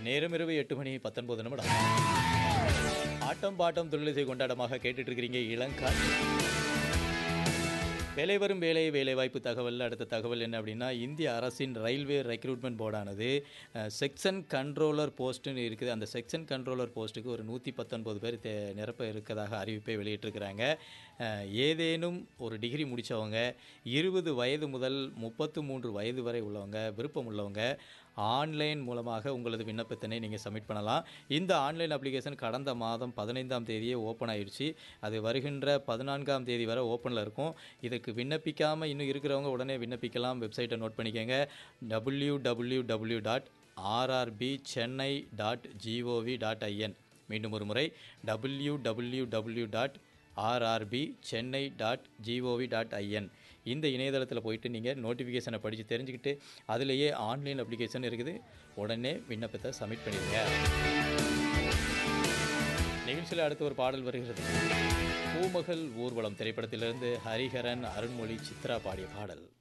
நேரம் இரவு எட்டு மணி பத்தொன்பது நிமிடம் ஆட்டம் பாட்டம் தொழிலிசை கொண்டாட்டமாக கேட்டுட்டு இருக்கிறீங்க இளங்கால் வேலை வரும் வேலை வேலைவாய்ப்பு தகவல் அடுத்த தகவல் என்ன அப்படின்னா இந்திய அரசின் ரயில்வே ரெக்ரூட்மெண்ட் போர்டானது அஹ், செக்ஷன் கண்ட்ரோலர் போஸ்ட்டுன்னு இருக்குது அந்த செக்ஷன் கண்ட்ரோலர் போஸ்ட்டுக்கு ஒரு நூற்றி பத்தொன்பது பேர் தே நிரப்ப இருக்கதாக அறிவிப்பை வெளியிட்டிருக்கிறாங்க அஹ், ஏதேனும் ஒரு டிகிரி முடித்தவங்க இருபது வயது முதல் முப்பத்து மூன்று வயது வரை உள்ளவங்க விருப்பம் உள்ளவங்க ஆன்லைன் மூலமாக உங்களது விண்ணப்பத்தினை நீங்கள் சப்மிட் பண்ணலாம் இந்த ஆன்லைன் அப்ளிகேஷன் கடந்த மாதம் பதினைந்தாம் தேதியே ஓப்பன் ஆயிடுச்சு அது வருகின்ற பதினான்காம் தேதி வரை ஓப்பனில் இருக்கும் இதுக்கு விண்ணப்பிக்காமல் இன்னும் இருக்கிறவங்க உடனே விண்ணப்பிக்கலாம் வெப்சைட்டை நோட் பண்ணிக்கோங்க W W W dot R R B Chennai dot G O V dot I N மீண்டும் ஒரு முறை W W W dot R R B Chennai dot G O V dot I N இந்த இணையதளத்தில் போயிட்டு நீங்கள் நோட்டிஃபிகேஷனை படித்து தெரிஞ்சுக்கிட்டு அதுலேயே ஆன்லைன் அப்ளிகேஷன் இருக்குது உடனே விண்ணப்பத்தை சப்மிட் பண்ணிடுங்க நிகழ்ச்சியில் அடுத்து ஒரு பாடல் வருகிறது பூமகள் ஊர்வலம் திரைப்படத்திலிருந்து ஹரிஹரன் அருண்மொழி சித்ரா பாடிய பாடல்